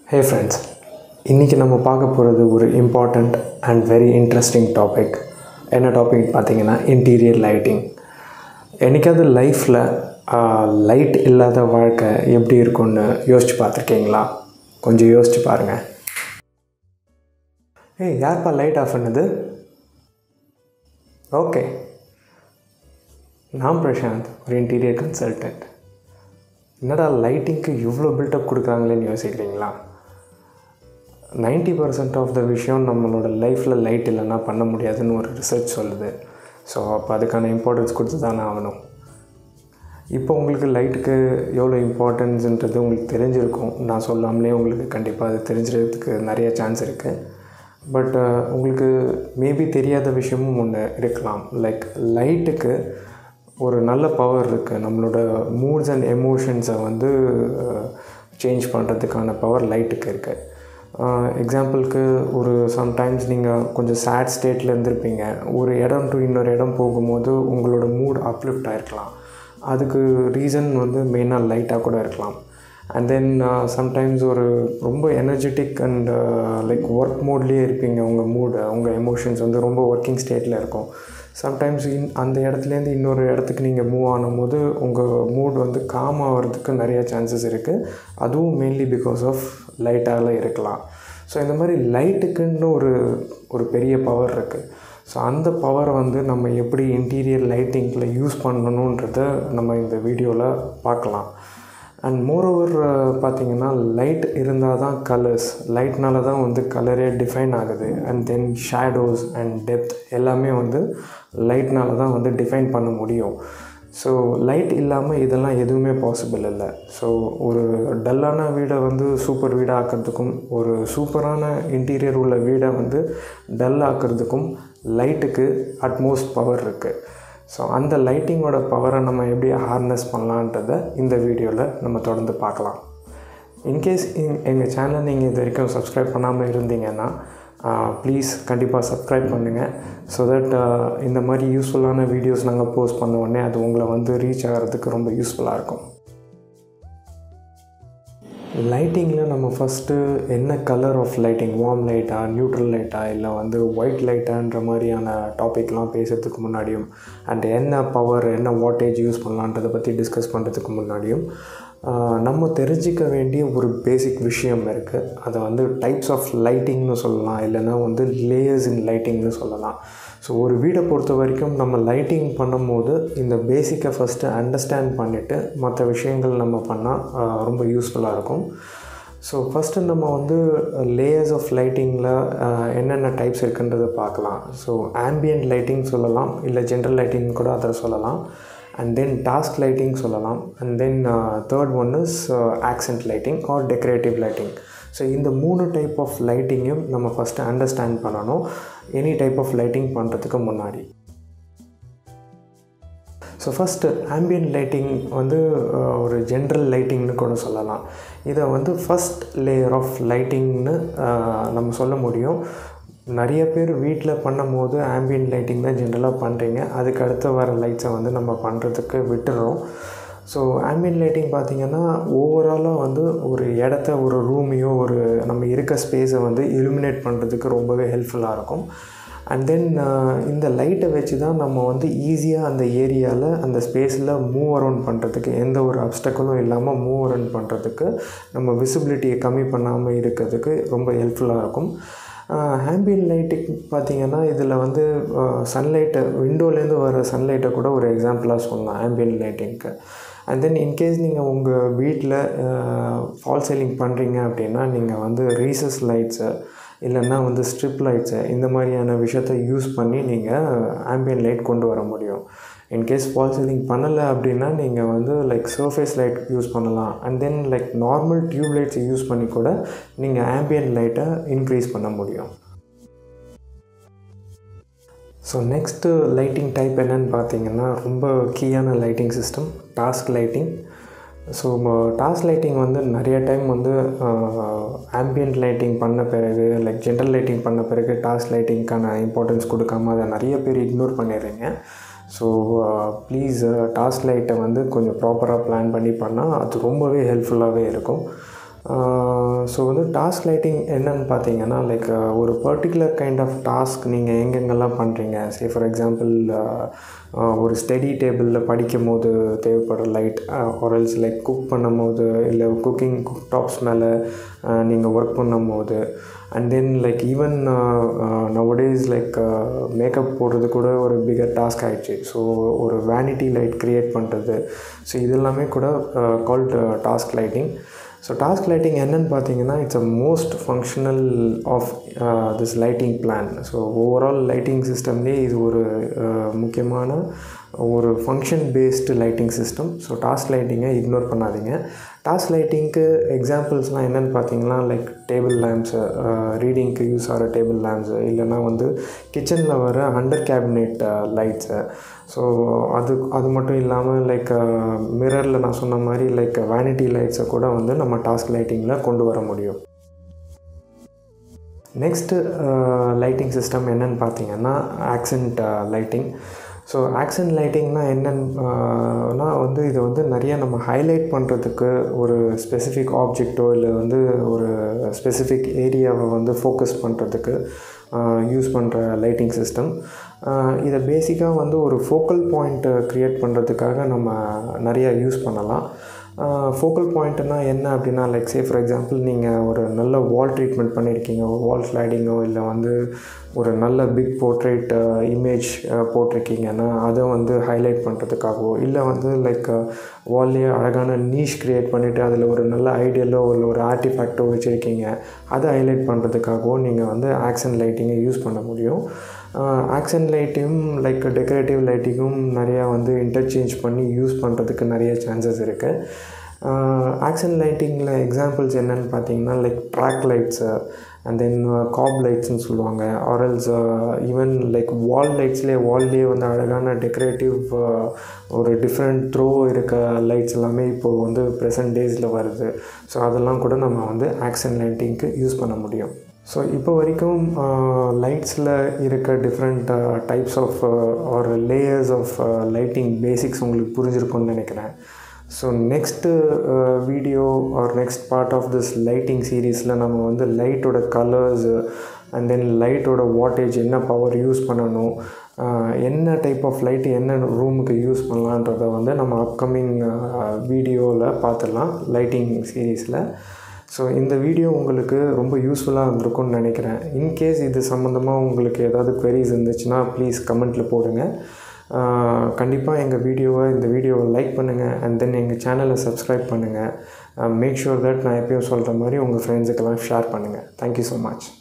hey friends இன்றைக்கி நம்ம பார்க்க போகிறது ஒரு important and very interesting topic என்ன டாபிக் பார்த்தீங்கன்னா இன்டீரியர் லைட்டிங் என்னைக்காவது லைஃப்பில் லைட் இல்லாத வாழ்க்கை எப்படி இருக்கும்னு யோசிச்சு பார்த்துருக்கீங்களா கொஞ்சம் யோசிச்சு பாருங்கள் ஏய் யார்ப்பா லைட் ஆஃப் பண்ணது ஓகே நான் பிரசாந்த் ஒரு இன்டீரியர் கன்சல்டன்ட் என்னடா லைட்டிங்க்கு இவ்வளோ பில்டப் கொடுக்குறாங்களேன்னு யோசிக்கிறீங்களா நைன்ட்டி பர்சன்ட் ஆஃப் த விஷயம் நம்மளோட லைஃப்பில் லைட் இல்லைன்னா பண்ண முடியாதுன்னு ஒரு ரிசர்ச் சொல்லுது ஸோ அப்போ அதுக்கான இம்பார்ட்டன்ஸ் கொடுத்து தானே ஆகணும் இப்போ உங்களுக்கு லைட்டுக்கு எவ்வளோ இம்பார்ட்டன்ஸுன்றது உங்களுக்கு தெரிஞ்சிருக்கும் நான் சொல்லாமலே உங்களுக்கு கண்டிப்பாக அது தெரிஞ்சிறதுக்கு நிறைய சான்ஸ் இருக்குது பட் உங்களுக்கு மேபி தெரியாத விஷயமும் ஒன்று இருக்கலாம் லைக் லைட்டுக்கு ஒரு நல்ல பவர் இருக்குது நம்மளோட மூட்ஸ் அண்ட் எமோஷன்ஸை வந்து சேஞ்ச் பண்ணுறதுக்கான பவர் லைட்டுக்கு இருக்குது எக்ஸாம்பிளுக்கு ஒரு சம்டைம்ஸ் நீங்கள் கொஞ்சம் சேட் ஸ்டேட்டில் இருந்திருப்பீங்க ஒரு இடம் டு இன்னொரு இடம் போகும்போது உங்களோட மூட் அப்லிஃப்ட் ஆகிருக்கலாம் அதுக்கு ரீசன் வந்து மெயினாக லைட்டாக கூட இருக்கலாம் அண்ட் தென் சம்டைம்ஸ் ஒரு ரொம்ப எனர்ஜெட்டிக் அண்ட் லைக் ஒர்க் மோட்லேயே இருப்பீங்க உங்கள் மூடு உங்கள் எமோஷன்ஸ் வந்து ரொம்ப ஒர்க்கிங் ஸ்டேட்டில் இருக்கும் சம்டைம்ஸ் இன் அந்த இடத்துலேருந்து இன்னொரு இடத்துக்கு நீங்கள் மூவ் ஆனும்போது உங்கள் மூட் வந்து காம் ஆகிறதுக்கு நிறைய சான்சஸ் இருக்குது அதுவும் மெயின்லி பிகாஸ் ஆஃப் லைட்டால் இருக்கலாம் ஸோ இந்த மாதிரி லைட்டுக்குன்னு ஒரு ஒரு பெரிய பவர் இருக்குது ஸோ அந்த பவரை வந்து நம்ம எப்படி இன்டீரியர் லைட்டிங்கில் யூஸ் பண்ணணுன்றத நம்ம இந்த வீடியோவில் பார்க்கலாம் அண்ட் மோரோவர் பார்த்திங்கன்னா லைட் இருந்தால் தான் கலர்ஸ் லைட்னால தான் வந்து கலரே டிஃபைன் ஆகுது and then shadows and depth எல்லாமே வந்து லைட்னால தான் வந்து டிஃபைன் பண்ண முடியும் ஸோ லைட் இல்லாமல் இதெல்லாம் எதுவுமே பாசிபிள் இல்லை ஸோ ஒரு டல்லான வீடை வந்து சூப்பர் வீடாக ஆக்கிறதுக்கும் ஒரு சூப்பரான இன்டீரியர் உள்ள வீடை வந்து டல் ஆக்கிறதுக்கும் லைட்டுக்கு அட்மோஸ்ட் பவர் இருக்குது ஸோ அந்த லைட்டிங்கோட பவரை நம்ம எப்படி ஹார்னஸ் பண்ணலான்றதை இந்த வீடியோவில் நம்ம தொடர்ந்து பார்க்கலாம் இன்கேஸ் எங்கள் சேனல் நீங்கள் இது வரைக்கும் சப்ஸ்கிரைப் பண்ணாமல் இருந்தீங்கன்னா ப்ளீஸ் கண்டிப்பாக சப்ஸ்கிரைப் பண்ணுங்கள் ஸோ தட் இந்த மாதிரி யூஸ்ஃபுல்லான வீடியோஸ் நாங்கள் போஸ்ட் பண்ண உடனே அது உங்களை வந்து ரீச் ஆகிறதுக்கு ரொம்ப யூஸ்ஃபுல்லாக இருக்கும் லைட்டிங்கில் நம்ம ஃபஸ்ட்டு என்ன கலர் ஆஃப் லைட்டிங் வார்ம் லைட்டா நியூட்ரல் லைட்டா இல்லை வந்து ஒயிட் லைட்டான்ற மாதிரியான டாபிக்லாம் பேசுகிறதுக்கு முன்னாடியும் அண்ட் என்ன பவர் என்ன வாட்டேஜ் யூஸ் பண்ணலான்றதை பற்றி டிஸ்கஸ் பண்ணுறதுக்கு முன்னாடியும் நம்ம தெரிஞ்சிக்க வேண்டிய ஒரு பேசிக் விஷயம் இருக்குது அதை வந்து டைப்ஸ் ஆஃப் லைட்டிங்னு சொல்லலாம் இல்லைன்னா வந்து லேயர்ஸ் இன் லைட்டிங்னு சொல்லலாம் ஸோ ஒரு வீடை பொறுத்த வரைக்கும் நம்ம லைட்டிங் பண்ணும்போது இந்த பேசிக்கை ஃபஸ்ட்டு அண்டர்ஸ்டாண்ட் பண்ணிவிட்டு மற்ற விஷயங்கள் நம்ம பண்ணால் ரொம்ப யூஸ்ஃபுல்லாக இருக்கும் ஸோ ஃபஸ்ட்டு நம்ம வந்து லேயர்ஸ் ஆஃப் லைட்டிங்கில் என்னென்ன டைப்ஸ் இருக்குன்றதை பார்க்கலாம் ஸோ ஆம்பியன்ட் லைட்டிங் சொல்லலாம் இல்லை ஜென்ரல் லைட்டிங் கூட அதை சொல்லலாம் அண்ட் தென் டாஸ்க் லைட்டிங் சொல்லலாம் and then third one is accent lighting or decorative lighting so இந்த மூணு டைப் ஆஃப் லைட்டிங்கையும் நம்ம ஃபஸ்ட்டு அண்டர்ஸ்டாண்ட் பண்ணணும் எனி டைப் ஆஃப் லைட்டிங் பண்ணுறதுக்கு முன்னாடி ஸோ ஃபஸ்ட்டு ஆம்பியன்ட் லைட்டிங் வந்து ஒரு ஜென்ரல் லைட்டிங்னு கூட சொல்லலாம் இதை வந்து ஃபஸ்ட் லேயர் ஆஃப் லைட்டிங்னு நம்ம சொல்ல முடியும் நிறைய பேர் வீட்டில் பண்ணும் போது ஆம்பியன்ட் லைட்டிங் தான் ஜென்ரலாக பண்ணுறீங்க அதுக்கு அடுத்து வர லைட்ஸை வந்து நம்ம பண்ணுறதுக்கு விட்டுறோம் ஸோ ஆம்பியன்ட் லைட்டிங் பார்த்திங்கன்னா ஓவராலாக வந்து ஒரு இடத்த ஒரு ரூமையோ ஒரு நம்ம இருக்க ஸ்பேஸை வந்து இலுமினேட் பண்ணுறதுக்கு ரொம்பவே ஹெல்ப்ஃபுல்லாக இருக்கும் அண்ட் தென் இந்த லைட்டை வச்சு தான் நம்ம வந்து ஈஸியாக அந்த ஏரியாவில் அந்த ஸ்பேஸில் மூவ் அரவுண்ட் பண்ணுறதுக்கு எந்த ஒரு அப்டக்கலும் இல்லாமல் மூவ் அரவுண்ட் பண்ணுறதுக்கு நம்ம விசிபிலிட்டியை கம்மி பண்ணாமல் இருக்கிறதுக்கு ரொம்ப ஹெல்ப்ஃபுல்லாக இருக்கும் ஆம்பியன் லைட்டுக்கு பார்த்திங்கன்னா இதில் வந்து சன்லைட்டை விண்டோலேருந்து வர சன்லைட்டை கூட ஒரு எக்ஸாம்பிளாக சொல்லலாம் ஆம்பியன் லைட்டிங்க்கு அண்ட் தென் இன்கேஸ் நீங்கள் உங்கள் வீட்டில் ஃபால் சீலிங் பண்ணுறீங்க அப்படின்னா நீங்கள் வந்து ரீசஸ் லைட்ஸை இல்லைன்னா வந்து ஸ்ட்ரிப் லைட்ஸை இந்த மாதிரியான விஷயத்த யூஸ் பண்ணி நீங்கள் ஆம்பியன் லைட் கொண்டு வர முடியும் இன்கேஸ் ஃபால் சீலிங் பண்ணலை அப்படின்னா நீங்கள் வந்து லைக் சர்ஃபேஸ் லைட் யூஸ் பண்ணலாம் and then like normal tube லைட்ஸை யூஸ் பண்ணி கூட நீங்கள் ஆம்பியன் லைட்டை இன்க்ரீஸ் பண்ண முடியும் ஸோ நெக்ஸ்ட்டு லைட்டிங் டைப் என்னென்னு பார்த்தீங்கன்னா ரொம்ப கீயான lighting system task lighting so task lighting வந்து நிறைய டைம் வந்து ஆம்பியன்ட் லைட்டிங் பண்ண பிறகு லைக் ஜென்ரல் லைட்டிங் பண்ண பிறகு டாஸ்க் லைட்டிங்க்கான இம்பார்ட்டன்ஸ் கொடுக்காம அதை நிறைய பேர் இக்னோர் பண்ணிடுறீங்க ஸோ ப்ளீஸ் டாஸ்க் லைட்டை வந்து கொஞ்சம் ப்ராப்பராக பிளான் பண்ணி பண்ணால் அது ரொம்பவே ஹெல்ப்ஃபுல்லாகவே இருக்கும் ஸோ வந்து டாஸ்க் லைட்டிங் என்னன்னு பார்த்தீங்கன்னா லைக் ஒரு பர்டிகுலர் கைண்ட் ஆஃப் டாஸ்க் நீங்கள் எங்கெங்கெல்லாம் பண்ணுறீங்க சே ஃபார் எக்ஸாம்பிள் ஒரு ஸ்டடி டேபிளில் படிக்கும் போது தேவைப்படுற லைட் ஆரல்ஸ் லைக் குக் பண்ணும் போது இல்லை குக்கிங் குக் டாப்ஸ் மேலே நீங்கள் ஒர்க் பண்ணும் போது and then like even nowadays like makeup போடுறது கூட ஒரு பிகர் டாஸ்க் ஆகிடுச்சு ஸோ ஒரு வேனிட்டி லைட் க்ரியேட் பண்ணுறது ஸோ இதெல்லாமே கூட called task lighting so task lighting என்னன்னு பார்த்தீங்கன்னா it's a most functional of this lighting plan so overall lighting சிஸ்டம்லேயே இது ஒரு முக்கியமான ஒரு function based lighting system so task லைட்டிங்கை இக்னோர் பண்ணாதீங்க டாஸ்க் லைட்டிங்க்கு எக்ஸாம்பிள்ஸ்லாம் என்னென்னு பார்த்தீங்கன்னா லைக் டேபிள் லேம்ப்ஸு ரீடிங்க்கு யூஸ் ஆகிற டேபிள் லேம்ப்ஸு இல்லைனா வந்து கிச்சனில் வர அண்டர் கேபினெட் லைட்ஸு ஸோ அது அது மட்டும் இல்லாமல் லைக் மிரரில் நான் சொன்ன மாதிரி லைக் வேனிட்டி லைட்ஸை கூட வந்து நம்ம டாஸ்க் லைட்டிங்கில் கொண்டு வர முடியும் நெக்ஸ்ட்டு லைட்டிங் சிஸ்டம் என்னென்னு பார்த்தீங்கன்னா ஆக்சன்ட் லைட்டிங் ஸோ ஆக்சன் லைட்டிங்னா என்னன்னா வந்து இது வந்து நிறைய நம்ம ஹைலைட் பண்ணுறதுக்கு ஒரு ஸ்பெசிஃபிக் ஆப்ஜெக்டோ இல்லை வந்து ஒரு ஸ்பெசிஃபிக் ஏரியாவை வந்து ஃபோக்கஸ் பண்ணுறதுக்கு யூஸ் பண்ணுற லைட்டிங் சிஸ்டம் இதை பேசிக்காக வந்து ஒரு ஃபோக்கல் பாயிண்ட்டை க்ரியேட் பண்ணுறதுக்காக நம்ம நிறையா யூஸ் பண்ணலாம் ஃபோக்கல் பாயிண்ட்டுனா என்ன அப்படின்னா லைக் சே ஃபார் எக்ஸாம்பிள் நீங்கள் ஒரு நல்ல வால் ட்ரீட்மெண்ட் பண்ணியிருக்கீங்க வால் ஸ்லைடிங்கோ இல்லை வந்து ஒரு நல்ல பிக் போர்ட்ரேட் இமேஜ் போட்டிருக்கீங்கன்னா அதை வந்து ஹைலைட் பண்ணுறதுக்காகவோ இல்லை வந்து லைக் வால்லேயே அழகான நீஷ் க்ரியேட் பண்ணிவிட்டு அதில் ஒரு நல்ல ஐடியலோ இல்லை ஒரு ஆர்டிஃபேக்டோ வச்சுருக்கீங்க அதை ஹைலைட் பண்ணுறதுக்காகவோ நீங்கள் வந்து ஆக்சன் லைட்டிங்கை யூஸ் பண்ண முடியும் ஆக்சன் லைட்டையும் லைக் டெக்கரேட்டிவ் லைட்டிங்கும் நிறையா வந்து இன்டர்சேஞ்ச் பண்ணி யூஸ் பண்ணுறதுக்கு நிறைய சான்சஸ் இருக்குது ஆக்சன் லைட்டிங்கில் எக்ஸாம்பிள்ஸ் என்னென்னு பார்த்தீங்கன்னா like track lights and then cob லைட்ஸ்னு சொல்லுவாங்க ஆரல்ஸ் ஈவன் லைக் வால் லைட்ஸ்லேயே வால்லேயே வந்து அழகான டெக்கரேட்டிவ் ஒரு டிஃப்ரெண்ட் த்ரோ இருக்க லைட்ஸ் எல்லாமே இப்போது வந்து ப்ரெசன்ட் டேஸில் வருது ஸோ அதெல்லாம் கூட நம்ம வந்து ஆக்சன் லைட்டிங்க்கு யூஸ் பண்ண முடியும் ஸோ இப்போ வரைக்கும் லைட்ஸில் இருக்க டிஃப்ரெண்ட் டைப்ஸ் ஆஃப் ஒரு லேயர்ஸ் ஆஃப் லைட்டிங் பேசிக்ஸ் உங்களுக்கு புரிஞ்சிருக்கும்னு நினைக்கிறேன் so next video or next part of this lighting சீரீஸில் நம்ம வந்து லைட்டோட கலர்ஸு அண்ட் தென் லைட்டோட வாட்டேஜ் என்ன பவர் யூஸ் பண்ணணும் என்ன டைப் ஆஃப் லைட்டு என்ன ரூமுக்கு யூஸ் பண்ணலான்றதை வந்து நம்ம அப்கமிங் வீடியோவில் பார்த்துடலாம் லைட்டிங் சீரீஸில் ஸோ இந்த வீடியோ உங்களுக்கு ரொம்ப யூஸ்ஃபுல்லாக இருந்திருக்கும்னு நினைக்கிறேன் இன்கேஸ் இது சம்மந்தமாக உங்களுக்கு ஏதாவது queries இருந்துச்சுன்னா ப்ளீஸ் கமெண்ட்டில் போடுங்க கண்டிப்பாக எங்கள் வீடியோவை இந்த வீடியோவை லைக் பண்ணுங்கள் அண்ட் தென் எங்கள் சேனலை சப்ஸ்கிரைப் பண்ணுங்கள் மேக் ஷூர் தட் நான் எப்பயும் சொல்கிற மாதிரி உங்கள் ஃப்ரெண்ட்ஸுக்கெல்லாம் ஷேர் பண்ணுங்கள் தேங்க்யூ ஸோ மச்